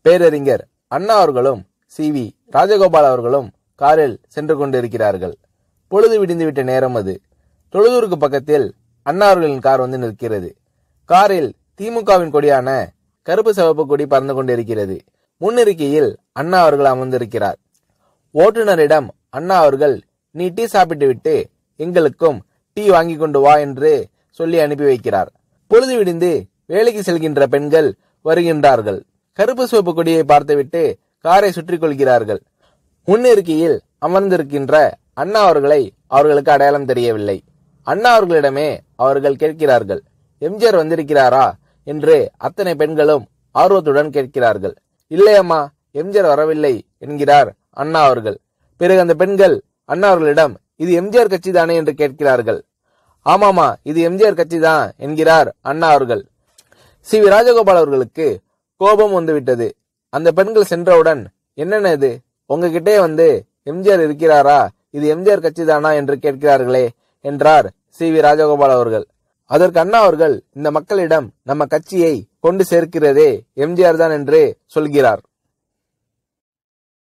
பேரறிஞர் அண்ணா அவர்களும் C V Rajagopal அவர்களும் காரில் சென்று கொண்டிருக்கிறார்கள் பொழுது விடிந்துவிட்ட நேரம் அது தொழுதூருக்கு பக்கத்தில் அண்ணா அவர்களின் கார் வந்து நிற்கிறது காரில் திமுகவின் கொடியான கருப்பு சிவப்பு கொடி பறந்து கொண்டிருக்கிறது முன்னிருக்கையில் அண்ணா அவர்கள் அமர்ந்திருக்கிறார் ஓட்டுநரிடம் அண்ணா அவர்கள் நீ டீ சாப்பிட்டு விட்டு எங்களுக்கும் டீ வாங்கி கொண்டு வா என்று சொல்லி அனுப்பி வைக்கிறார் பொழுது விடிந்து வேலைக்கு செல்கின்ற பெண்கள் வருகின்றார்கள் கருப்பு சிவப்பு கொடியை பார்த்துவிட்டு காரை சுற்றி கொள்கிறார்கள் முன்னிருக்கையில் அமர்ந்திருக்கின்ற அண்ணா அவர்களை அவர்களுக்கு அடையாளம் தெரியவில்லை அண்ணா அவர்களிடமே அவர்கள் கேட்கிறார்கள் எம்ஜிஆர் வந்திருக்கிறாரா என்று அத்தனை பெண்களும் ஆர்வத்துடன் கேட்கிறார்கள் இல்லை அம்மா எம்ஜிஆர் வரவில்லை என்கிறார் அண்ணா அவர்கள் பிறகு அந்த பெண்கள் அண்ணா அவர்களிடம் இது எம்ஜிஆர் கட்சி தானே என்று கேட்கிறார்கள் ஆமாமா இது எம்ஜிஆர் கட்சி தான் என்கிறார் அண்ணா அவர்கள் சி வி ராஜகோபால் அவர்களுக்கு கோபம் வந்துவிட்டது அந்த பெண்கள் சென்றவுடன் என்னென்ன இது உங்ககிட்டே வந்து எம்ஜிஆர் இருக்கிறாரா இது எம்ஜிஆர் கட்சி தானா என்று கேட்கிறார்களே என்றார் சி வி ராஜகோபால் அவர்கள் அதற்கு அண்ணா அவர்கள் இந்த மக்களிடம் நம்ம கட்சியை கொண்டு சேர்க்கிறதே எம்ஜிஆர் தான் என்று சொல்கிறார்